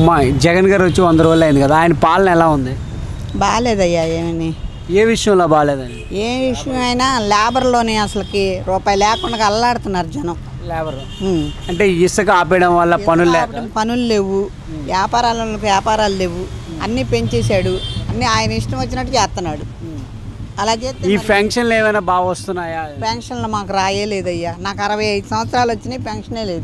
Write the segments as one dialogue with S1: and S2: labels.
S1: మా జగన్ గారు వచ్చి వంద రోజులు అయింది కదా ఆయన పాలన ఎలా ఉంది
S2: బాగాలేదయ్యా ఏమని
S1: ఏ విషయంలో బాగాలేదని
S2: ఏ విషయం అయినా లేబర్లోని అసలుకి రూపాయి లేకుండా అల్లాడుతున్నారు జనం
S1: లేబర్
S2: ఉమ్.
S1: అంటే ఇసుక ఆపేయడం వల్ల పనులు లేక
S2: కాబట్టి పనులు లేవు వ్యాపారాలకు వ్యాపారాలు లేవు అన్నీ పెంచేశాడు అన్నీ ఆయన ఇష్టం వచ్చినట్టు చేస్తున్నాడు అలా చేస్తే
S1: ఈ
S2: మరి
S1: ఫంక్షన్లు ఏమైనా బాగా వస్తున్నాయా
S2: పెన్షన్లు మాకు రాయే లేదయ్యా నాకు అరవై ఐదు సంవత్సరాలు వచ్చినాయి పెన్షనే లేదు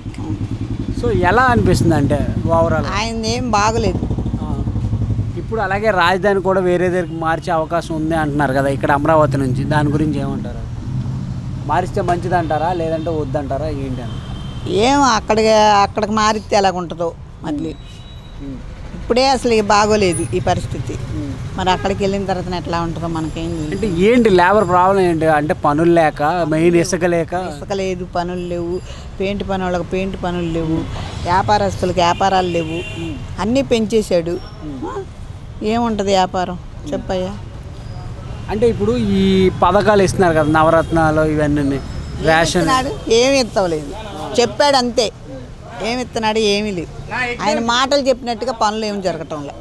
S1: సో ఎలా అనిపిస్తుంది అంటే ఓవరాల్
S2: ఆయన ఏం బాగలేదు
S1: ఇప్పుడు అలాగే రాజధాని కూడా వేరే దగ్గరికి మార్చే అవకాశం ఉంది అంటున్నారు కదా ఇక్కడ అమరావతి నుంచి దాని గురించి ఏమంటారు మారిస్తే మంచిది అంటారా లేదంటే వద్దంటారా ఏంటి అని
S2: ఏం అక్కడికి అక్కడికి మారితే ఎలాగుంటుందో మళ్ళీ ఇప్పుడే అసలు ఇక బాగోలేదు ఈ పరిస్థితి మరి అక్కడికి వెళ్ళిన తర్వాత ఎట్లా ఉంటుందో మనకేం తెలియదు.
S1: అంటే ఏంటి లేబర్ ప్రాబ్లం ఏంటి అంటే పనులు లేక మెయిన్ ఇసుక లేక
S2: ఇసుక లేదు పనులు లేవు పెయింట్ పని వాళ్ళకి పెయింట్ పనులు లేవు వ్యాపారస్తులకు వ్యాపారాలు లేవు అన్నీ పెంచేశాడు ఆ? ఏముంటుంది వ్యాపారం చెప్పయ్యా
S1: అంటే ఇప్పుడు ఈ పథకాలు ఇస్తున్నారు కదా నవరత్నాలు ఇవన్నీ రేషన్
S2: ఇస్తున్నాడు ఏమి ఇస్తలేదు చెప్పాడు అంతే ఏమి ఇస్తున్నాడు ఏమీ లేదు ఆయన మాటలు చెప్పినట్టుగా పనులు ఏమి జరగటం లే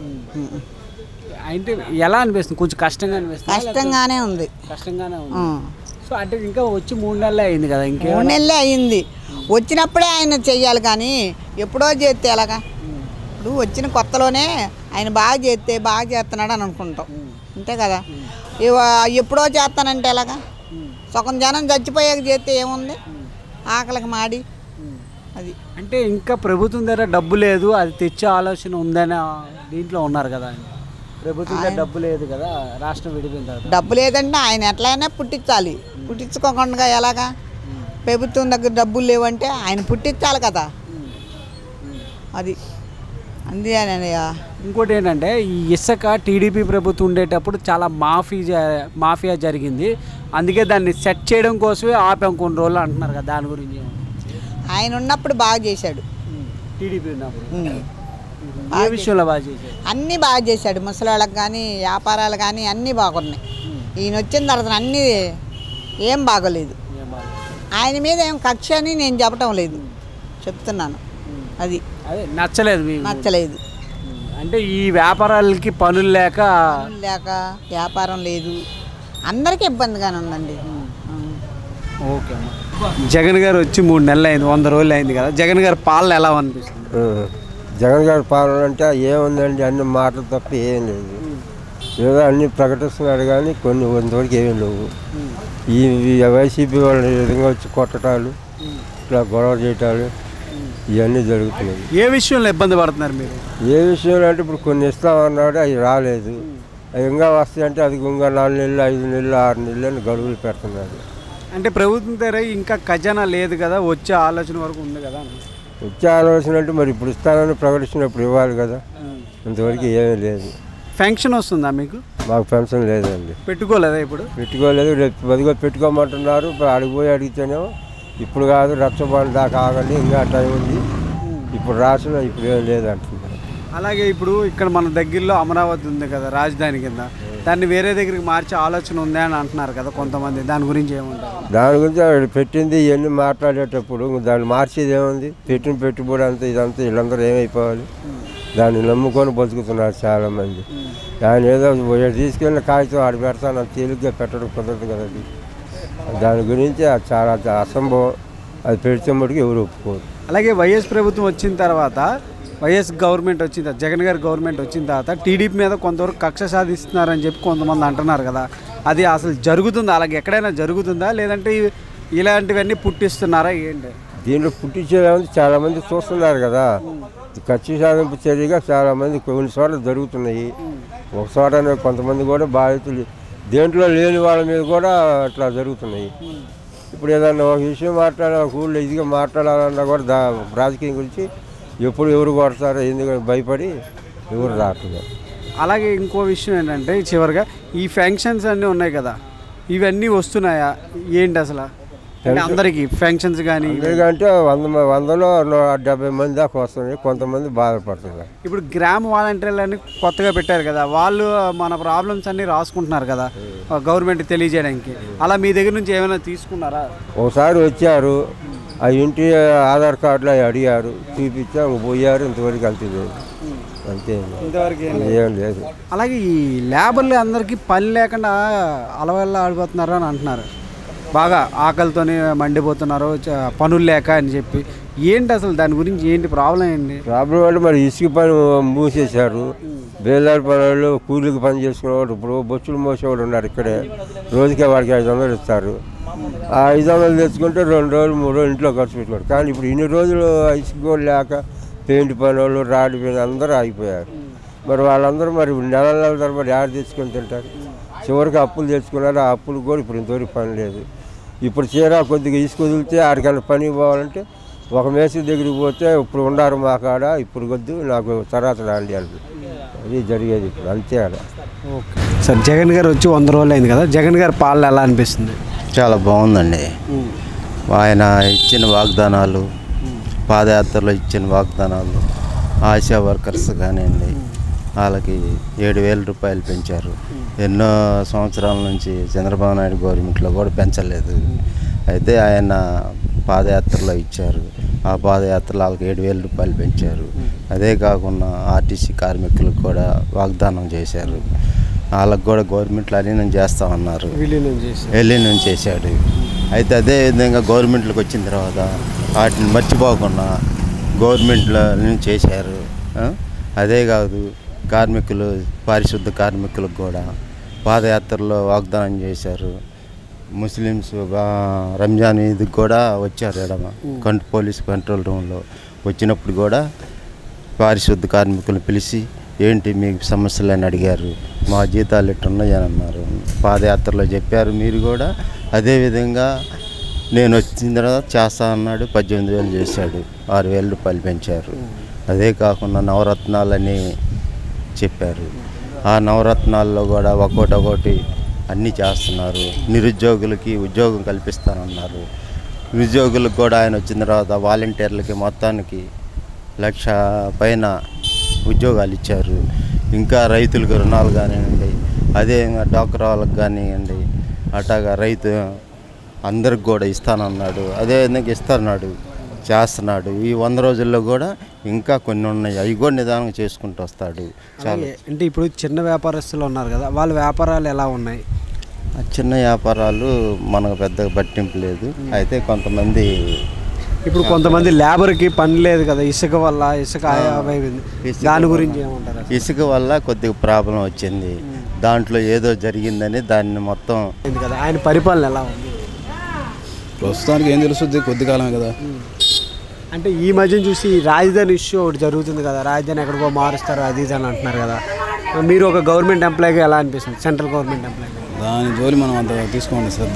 S1: అంటే ఎలా అనిపిస్తుంది కొంచెం కష్టంగా అనిపిస్తుంది
S2: కష్టంగానే ఉంది
S1: కష్టంగానే ఉంది
S2: ఆ.
S1: సో అంటే ఇంకా వచ్చి మూడు నెలలే అయింది కదా ఇంకే
S2: మూడు నెలలే అయింది వచ్చినప్పుడే ఆయన చెయ్యాలి కానీ ఎప్పుడో చేస్తే ఎలాగా ఇప్పుడు వచ్చిన కొత్తలోనే ఆయన బాగా చేస్తే బాగా చేస్తున్నాడు అని అనుకుంటాం అంతే కదా ఇవ- ఎప్పుడో చేస్తానంటే ఎలాగా సగం జనం చచ్చిపోయాక చేస్తే ఏముంది ఆకలికి మాడి అది
S1: అంటే ఇంకా ప్రభుత్వం దగ్గర డబ్బు లేదు అది తెచ్చే ఆలోచన ఉందని దీంట్లో ఉన్నారు కదా ఆయన. ప్రభుత్వం దగ్గర డబ్బు లేదు కదా రాష్ట్రం విడిపోయిన తర్వాత
S2: డబ్బు లేదంటే ఆయన ఎట్లయినా పుట్టించాలి పుట్టించుకోకుండా ఎలాగా ప్రభుత్వం దగ్గర డబ్బులు లేవంటే ఆయన పుట్టించాలి కదా అది అందుకేనయ్యా
S1: ఇంకోటి ఏంటంటే ఈ ఇసుక టీడీపీ ప్రభుత్వం ఉండేటప్పుడు చాలా మాఫీ జ- మాఫియా జరిగింది అందుకే దాన్ని సెట్ చేయడం కోసమే ఆపాం కొన్ని రోజులు అంటున్నారు కదా దాని గురించి ఏమంటారు?
S2: ఆయన ఉన్నప్పుడు బాగా చేశాడు
S1: టీడీపీ ఉన్నప్పుడు
S2: ఉమ్.
S1: ఏ విషయంలో బాగా చేశారు
S2: అన్నీ బాగా చేశాడు ముసలాళ్ళకి కానీ వ్యాపారాలు కానీ అన్నీ బాగున్నాయి ఈయన వచ్చిన తర్వాత అన్నీ ఏం బాగోలేదు
S1: ఏం బాగా
S2: ఆయన మీద ఏం కక్ష అని నేను చెప్పటం లేదు చెప్తున్నాను అది
S1: అదే నచ్చలేదు మీకు
S2: నచ్చలేదు
S1: అంటే ఈ వ్యాపారాలకి పనులు లేక
S2: పనులు లేక వ్యాపారం లేదు అందరికీ ఇబ్బందిగానే ఉందండి ఉమ్.
S1: ఓకే అమ్మా జగన్ గారు వచ్చి మూడు నెలలు అయింది వంద రోజులు అయింది కదా జగన్ గారి పాలన ఎలా అనిపిస్తుంది
S3: ఆ. జగన్ గారి పాలన అంటే ఏముందండి అన్ని మాటలు తప్ప ఏం లేదు ఏదో అన్ని ప్రకటిస్తున్నాడు కానీ కొన్ని కొంతవరకు ఏమీ లేవు ఈ ఈ వైసీపీ వాళ్ళు ఈ విధంగా వచ్చి కొట్టడాలు ఇట్లా గొడవ చేయటాలు ఇవన్నీ జరుగుతున్నాయి
S1: ఏ విషయంలో ఇబ్బంది పడుతున్నారు మీరు
S3: ఏ విషయంలో అంటే ఇప్పుడు కొన్ని ఇస్తామన్నాడు అవి రాలేదు అవి ఇంకా వస్తాయంటే అది ఇంకా నాలుగు నెలలు ఐదు నెలలు ఆరు నెలలు అని గడువులు పెడుతున్నారు
S1: అంటే ప్రభుత్వం దగ్గర ఇంకా ఖజానా లేదు కదా వచ్చే ఆలోచన వరకు ఉంది కదా
S3: వచ్చే ఆలోచన అంటే మరి ఇప్పుడు ఇస్తానని ప్రకటించినప్పుడు ఇవ్వాలి కదా ఇంతవరకు ఏమీ లేదు
S1: ఫంక్షన్ వస్తుందా మీకు
S3: మాకు పెన్షన్ లేదండి
S1: పెట్టుకోలేదా ఇప్పుడు
S3: పెట్టుకోలేదు రేపు పదిగో పెట్టుకోమంటున్నారు ఇప్పుడు అడిగి పోయి అడిగితేనేమో ఇప్పుడు కాదు రచ్చబండి దాకా ఆగండి ఇంకా టైం ఉంది ఇప్పుడు రాసిన ఇప్పుడు ఏం లేదు అంటున్నారు
S1: అలాగే ఇప్పుడు ఇక్కడ మన దగ్గరలో అమరావతి ఉంది కదా రాజధాని కింద దాన్ని వేరే దగ్గరికి మార్చే ఆలోచన ఉంది అని అంటున్నారు కదా కొంతమంది దాని గురించి ఏమంటారు
S3: దాని గురించి ఆవిడ పెట్టింది ఇవన్నీ మాట్లాడేటప్పుడు ఇంక దాన్ని మార్చేది ఏముంది పెట్టిన పెట్టుబడి అంతా ఇదంతా వీళ్ళందరూ ఏమైపోవాలి దాన్ని నమ్ముకొని బతుకుతున్నారు చాలామంది దాని ఏదో వీడు తీసుకెళ్ళిన కాగితం ఆడ పెడతాను అంత తేలిగ్గా పెట్టడం కుదరదు కదండి దాని గురించి అది చాలా అసంభవం అది పెడితే మటుకు ఎవరు ఒప్పుకోరు
S1: అలాగే వైఎస్ ప్రభుత్వం వచ్చిన తర్వాత వైఎస్ గవర్నమెంట్ వచ్చిన తర్వాత జగన్ గారి గవర్నమెంట్ వచ్చిన తర్వాత టీడీపీ మీద కొంతవరకు కక్ష సాధిస్తున్నారని చెప్పి కొంతమంది అంటున్నారు కదా అది అసలు జరుగుతుందా అలాగే ఎక్కడైనా జరుగుతుందా లేదంటే ఇవి- ఇలాంటివన్నీ పుట్టిస్తున్నారా ఏంటి
S3: దీంట్లో పుట్టించేది చాలా మంది చూస్తున్నారు కదా ఖర్చు సాధింపు చర్యగా చాలా మంది కొన్ని చోట్ల జరుగుతున్నాయి ఒక చోట కొంతమంది కూడా బాధితులు దేంట్లో లేని వాళ్ళ మీద కూడా అట్లా జరుగుతున్నాయి ఇప్పుడు ఏదన్నా ఒక విషయం మాట్లాడాలి ఒక ఊళ్ళో ఇదిగా మాట్లాడాలన్నా కూడా దా రాజకీయం గురించి ఎప్పుడు ఎవరు కొడతారో ఎందుకంటే భయపడి ఎవరు రావట్లేదు
S1: అలాగే ఇంకో విషయం ఏంటంటే చివరిగా ఈ ఫంక్షన్స్ అన్నీ ఉన్నాయి కదా ఇవన్నీ వస్తున్నాయా ఏంటి అసలు అంటే అందరికీ ఫంక్షన్స్ కానీ
S3: ఎందుకంటే వంద మ- వందలో నూ- డెబ్బై మంది దాకా వస్తున్నాయి కొంతమంది బాధపడుతున్నారు
S1: ఇప్పుడు గ్రామ వాలంటీర్లు అని కొత్తగా పెట్టారు కదా వాళ్ళు మన ప్రాబ్లమ్స్ అన్ని రాసుకుంటున్నారు కదా గవర్నమెంట్ తెలియజేయడానికి అలా మీ దగ్గర నుంచి ఏమైనా తీసుకున్నారా
S3: ఒకసారి వచ్చారు ఆ ఇంటి ఆధార్ కార్డులో అవి అడిగారు చూపించి ఇంక పోయారు ఇంతవరకు వెళ్తుంది అంతే
S1: ఇంతవరకు ఏం
S3: ఏం లేదు
S1: అలాగే ఈ లేబర్లు అందరికీ పని లేకుండా అలవల్ల ఆడిపోతున్నారు అని అంటున్నారు బాగా ఆకలితోనే మండిపోతున్నారు చ- పనులు లేక అని చెప్పి ఏంటి అసలు దాని గురించి ఏంటి ప్రాబ్లం ఏంటి
S3: ప్రాబ్లం అంటే మరి ఇసుక పని మూసేశారు బేలారి పనులు కూలికి పని చేసుకునేవాడు ఇప్పుడు బొచ్చులు మోసేవాడు ఉన్నారు ఇక్కడే రోజుకే వాడికి ఐదు వందలు ఇస్తారు ఆ ఐదు వందలు తెచ్చుకుంటే రెండు రోజులు మూడు రోజులు ఇంట్లో ఖర్చు పెట్టుకోరు కానీ ఇప్పుడు ఇన్ని రోజులు ఇసుక కూడా లేక పెయింట్ పని వాళ్ళు రాడి పని అందరూ ఆగిపోయారు మరి వాళ్ళందరూ మరి నెల నెలల తరబడి ఆడ తెచ్చుకొని తింటారు చివరికి అప్పులు తెచ్చుకున్నారు ఆ అప్పులు కూడా ఇప్పుడు ఇంతవరకు పని లేదు ఇప్పుడు చీర కొద్దిగా ఇసుక వదిలితే ఆడికన్నా పని పోవాలంటే ఒక మేస్త్రి దగ్గరికి పోతే ఇప్పుడు ఉండారు మా కాడ ఇప్పుడు కొద్ది నాకు తర్వాత రాండి అని అది జరిగేది ఇప్పుడు అంతే ఆడ
S1: ఓకే సార్ జగన్ గారు వచ్చి వంద రోజులు అయింది కదా జగన్ గారి పాలన ఎలా అనిపిస్తుంది
S4: చాలా బాగుందండి ఆయన ఇచ్చిన వాగ్దానాలు పాదయాత్రలో ఇచ్చిన వాగ్దానాలు ఆశా వర్కర్స్ కానివ్వండి వాళ్ళకి ఏడు వేల రూపాయలు పెంచారు ఎన్నో సంవత్సరాల నుంచి చంద్రబాబు నాయుడు గవర్నమెంట్లో కూడా పెంచలేదు అయితే ఆయన పాదయాత్రలో ఇచ్చారు ఆ పాదయాత్రలో వాళ్ళకి ఏడు వేల రూపాయలు పెంచారు అదే కాకుండా ఆర్టీసీ కార్మికులకు కూడా వాగ్దానం చేశారు వాళ్ళకి కూడా గవర్నమెంట్లో అలీనం చేస్తామన్నారు
S1: విలీనం చేసి
S4: విలీనం చేశాడు అయితే అదే విధంగా గవర్నమెంట్లోకి వచ్చిన తర్వాత వాటిని మర్చిపోకుండా గవర్నమెంట్లో చేశారు ఆ? అదే కాదు కార్మికులు పారిశుద్ధ కార్మికులకు కూడా పాదయాత్రలో వాగ్దానం చేశారు ముస్లిమ్స్ బా- రంజాన్ ఈద్కి కూడా వచ్చారు ఎడమ కంట్ పోలీస్ కంట్రోల్ రూమ్లో వచ్చినప్పుడు కూడా పారిశుద్ధ కార్మికులను పిలిచి ఏంటి మీ సమస్యలు అని అడిగారు మా జీతాలు ఎట్టున్నాయి అని అన్నారు పాదయాత్రలో చెప్పారు మీరు కూడా అదేవిధంగా నేను వచ్చిన తర్వాత చేస్తా అన్నాడు పద్దెనిమిది వేలు చేశాడు ఆరు వేల రూపాయలు పెంచారు అదే కాకుండా నవరత్నాలని చెప్పారు ఆ నవరత్నాల్లో కూడా ఒక్కోటి ఒకటి అన్నీ చేస్తున్నారు నిరుద్యోగులకి ఉద్యోగం కల్పిస్తానన్నారు నిరుద్యోగులకు కూడా ఆయన వచ్చిన తర్వాత వాలంటీర్లకి మొత్తానికి లక్ష పైన ఉద్యోగాలు ఇచ్చారు ఇంకా రైతులకు రుణాలు కానివ్వండి అదే డాక్టర్ వాళ్ళకి కానివ్వండి అట్లాగా రైతు అందరికి కూడా ఇస్తానన్నాడు అదే విధంగా ఇస్తున్నాడు చేస్తున్నాడు ఈ వంద రోజుల్లో కూడా ఇంకా కొన్ని ఉన్నాయి అవి కూడా నిదానంగా చేసుకుంటూ వస్తాడు చాలా
S1: అలాగే అంటే ఇప్పుడు చిన్న వ్యాపారస్తులు ఉన్నారు కదా వాళ్ళ వ్యాపారాలు ఎలా ఉన్నాయి
S4: ఆ చిన్న వ్యాపారాలు మనకు పెద్దగా పట్టింపు లేదు అయితే కొంతమంది
S1: ఇప్పుడు కొంతమంది లేబర్కి పని లేదు కదా ఇసుక వల్ల ఇసుక అయిపోయింది
S4: ఇసుక
S1: దాని
S4: వల్ల.
S1: గురించి ఏమంటారు అసలు?
S4: ఇసుక వల్ల కొద్దిగా ప్రాబ్లం వచ్చింది దాంట్లో ఏదో జరిగిందని దాన్ని మొత్తం
S1: అయింది కదా ఆయన పరిపాలన ఎలా ఉంది
S5: ప్రస్తుతానికి ఏం తెలుస్తుంది కొద్ది కాలమే కదా
S1: అంటే ఈ మధ్య చూసి ఈ రాజధాని ఇష్యూ ఒకటి జరుగుతుంది కదా రాజధాని ఎక్కడికో మారుస్తారు అది ఇది అని అంటున్నారు కదా మీరు ఒక గవర్నమెంట్ ఎంప్లాయీగా ఎలా అనిపిస్తుంది సెంట్రల్ గవర్నమెంట్ ఎంప్లాయీ
S5: దాని జోలి మనం అంత తీసుకోండి శ్రద్ధ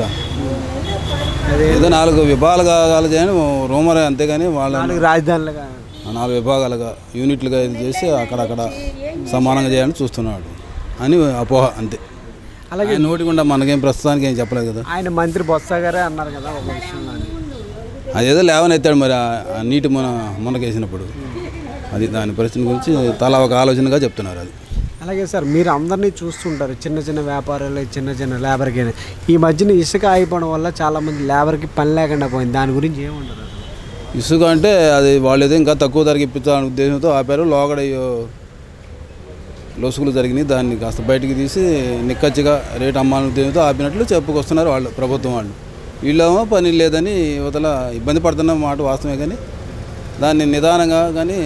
S1: అదే
S5: ఏదో నాలుగు విభాగాలు చేయని రూమర్ అంతేగాని వాళ్ళ
S1: నాలుగు రాజధానులుగా
S5: నాలుగు విభాగాలుగా యూనిట్లుగా ఇది చేసి అక్కడక్కడ సమానంగా చేయాలని చూస్తున్నాడు అని అపోహ అంతే
S1: అలాగే
S5: అలాగే నోటి గుండా మనకేం ప్రస్తుతానికి ఏం చెప్పలేదు కదా
S1: ఆయన మంత్రి బొత్స గారే అన్నారు కదా ఒక విషయంలో అని.
S5: అదేదో లేవనెత్తాడు మరి ఆ- ఆ నీటి మన మునకేసినప్పుడు అది దాని పరిస్థితి గురించి తలా ఒక ఆలోచనగా చెప్తున్నారు అది
S1: అలాగే సార్ మీరు అందరినీ చూస్తుంటారు చిన్న చిన్న వ్యాపారాలు చిన్న చిన్న లేబర్కి అని. ఈ మధ్యన ఇసుక అయిపోవడం వల్ల చాలామంది లేబర్కి పని లేకుండా పోయింది దాని గురించి ఏముండదు అసలు
S5: ఇసుక అంటే అది వాళ్ళు ఏదో ఇంకా తక్కువ ధరకి ఇప్పించాలనే ఉద్దేశంతో ఆపారు లోగడ అయ్యో లొసుగులు జరిగినాయి దాన్ని కాస్త బయటికి తీసి నిక్కచ్చిగా రేట్ అమ్మాలనే ఉద్దేశంతో ఆపినట్లు చెప్పుకొస్తున్నారు వాళ్ళు ప్రభుత్వం వాళ్ళు వీళ్ళేమో పని లేదని యువతల ఇబ్బంది పడుతున్న మాట వాస్తవమే కానీ దాన్ని నిదానంగా కానీ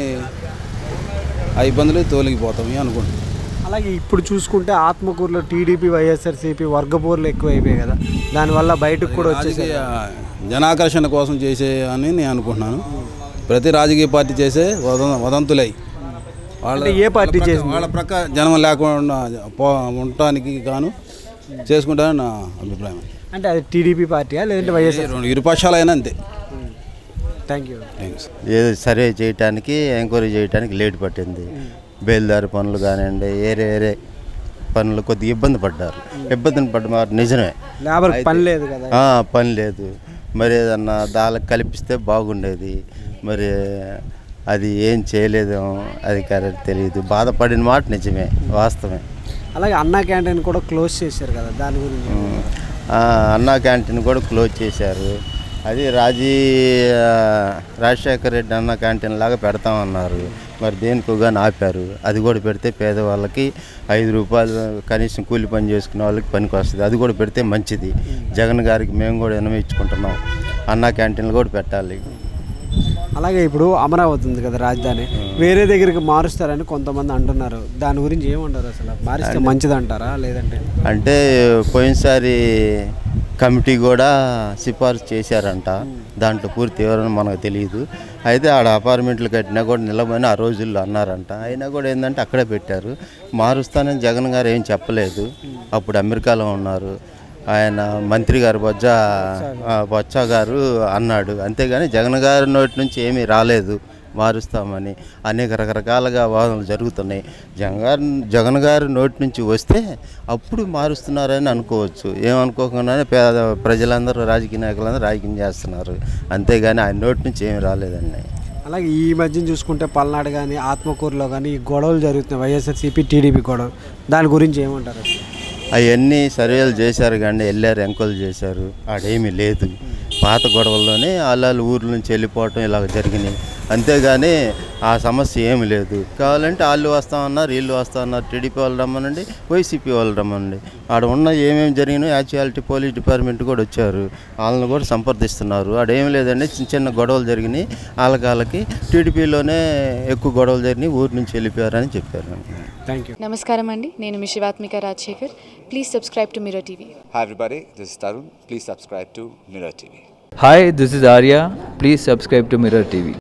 S5: ఆ ఇబ్బందులు తోలిగిపోతామని అనుకుంటున్నాను
S1: అలాగే ఇప్పుడు చూసుకుంటే ఆత్మకూరులో టీడీపీ వైఎస్ఆర్సీపీ వర్గపోర్లు ఎక్కువ అయిపోయాయి కదా దానివల్ల బయటకు కూడా వచ్చేసాయి
S5: రాజకీయ జనాకర్షణ కోసం చేసే అని నేను అనుకుంటున్నాను ప్రతి రాజకీయ పార్టీ చేసే వద వదంతులై వాళ్ళ
S1: అంటే ఏ పార్టీ
S5: వాళ్ళ ప్రక్క-
S1: చేసింది?
S5: వాళ్ళ ప్రక్క జనం లేకుండా పో- ఉండటానికి గాను చేసుకుంటారని నా అభిప్రాయం
S1: అంటే అది టీడీపీ పార్టీయా లేదంటే వైఎస్ఆర్
S5: రెండు ఇరుపక్షాలైనా అంతే
S1: థ్యాంక్ యూ
S5: థ్యాంక్స్
S4: ఏదో సర్వే చేయటానికి ఎంక్వైరీ చేయటానికి లేట్ పట్టింది బేల్దారి పనులు కానివ్వండి వేరే వేరే పనులు కొద్దిగా ఇబ్బంది పడ్డారు ఇబ్బంది పడ్డ మాట నిజమే
S1: లేబర్ పని లేదు కదా
S4: ఆ, పని లేదు మరి ఏదన్నా దానికి కల్పిస్తే బాగుండేది మరి అది ఏం చేయలేదేమో అది కరెక్ట్ తెలియదు బాధపడిన మాట నిజమే వాస్తవమే
S1: అలాగే అన్నా క్యాంటీన్ కూడా క్లోజ్ చేశారు కదా దాని గురించి
S4: ఉమ్. ఆ, అన్నా క్యాంటీన్ కూడా క్లోజ్ చేశారు అది రాజీ ఆ, రాజశేఖర రెడ్డి అన్న క్యాంటీన్ లాగా పెడతామన్నారు మరి దేనికో కానీ ఆపారు అది కూడా పెడితే పేదవాళ్ళకి ఐదు రూపాయలు కనీసం కూలి పని చేసుకునే వాళ్ళకి పనికి వస్తుంది అది కూడా పెడితే మంచిది జగన్ గారికి మేము కూడా వినమించుకుంటున్నాం అన్న క్యాంటీన్లు కూడా పెట్టాలి
S1: అలాగే ఇప్పుడు అమరావతి ఉంది కదా రాజధాని వేరే దగ్గరికి మారుస్తారని కొంతమంది అంటున్నారు దాని గురించి ఏమంటారు అసలు మారిస్తే మంచిది అంటారా లేదంటే
S4: అంటే పోయినసారి కమిటీ కూడా సిఫార్సు చేశారంట దాంట్లో పూర్తి వివరణ మనకు తెలియదు అయితే ఆడ అపార్ట్మెంట్లు కట్టినా కూడా నిలబడి ఆ రోజుల్లో అన్నారంట అయినా కూడా ఏంటంటే అక్కడే పెట్టారు మారుస్తానని జగన్ గారు ఏం చెప్పలేదు అప్పుడు అమెరికాలో ఉన్నారు ఆయన మంత్రి గారు బొజ్జ ఆ, బొత్స గారు అన్నాడు అంతేగాని జగన్ గారి నోటి నుంచి ఏమీ రాలేదు మారుస్తామని అనేక రకరకాలుగా వాదనలు జరుగుతున్నాయి జగన్ గారి జగన్ గారి నోటి నుంచి వస్తే అప్పుడు మారుస్తున్నారని అనుకోవచ్చు ఏమనుకోకుండానే పేద ప్రజలందరూ రాజకీయ నాయకులందరూ రాజకీయం చేస్తున్నారు అంతేగాని ఆయన నోటి నుంచి ఏమీ రాలేదండి
S1: అలాగే ఈ మధ్యన చూసుకుంటే పల్నాడు కానీ ఆత్మకూరులో కానీ ఈ గొడవలు జరుగుతున్నాయి వైఎస్ఆర్సీపీ టీడీపీ గొడవ దాని గురించి ఏమంటారు అసలు
S4: అవన్నీ సర్వేలు చేశారు కానీ వెళ్ళారు ఎంక్వైరీ చేశారు ఆడేమీ లేదు పాత గొడవల్లోనే వాళ్ళ ఊర్ల నుంచి వెళ్ళిపోవటం ఇలాగ జరిగినాయి అంతేగాని ఆ సమస్య ఏమి లేదు కావాలంటే వాళ్ళు వస్తామన్నారు వీళ్ళు వస్తామన్నారు టీడీపీ వాళ్ళు రమ్మనండి వైసీపీ వాళ్ళు రమ్మనండి ఆడ ఉన్న ఏమేమి జరిగినాయో యాక్చువాలిటీ పోలీస్ డిపార్ట్మెంట్ కూడా వచ్చారు వాళ్ళని కూడా సంప్రదిస్తున్నారు ఆడేమి లేదండి చిన్న చిన్న గొడవలు జరిగినాయి వాళ్ళకి వాళ్ళకి టీడీపీలోనే ఎక్కువ గొడవలు జరిగినాయి ఊరి నుంచి వెళ్ళిపోయారని చెప్పారు
S1: థ్యాంక్ యూ
S6: నమస్కారం అండి నేను మీ Shivathmika Rajasekhar please subscribe to Mirror TV
S7: Hi everybody, this is Tarun. Please subscribe to Mirror TV.
S8: Hi, this is Arya. Please subscribe to Mirror TV.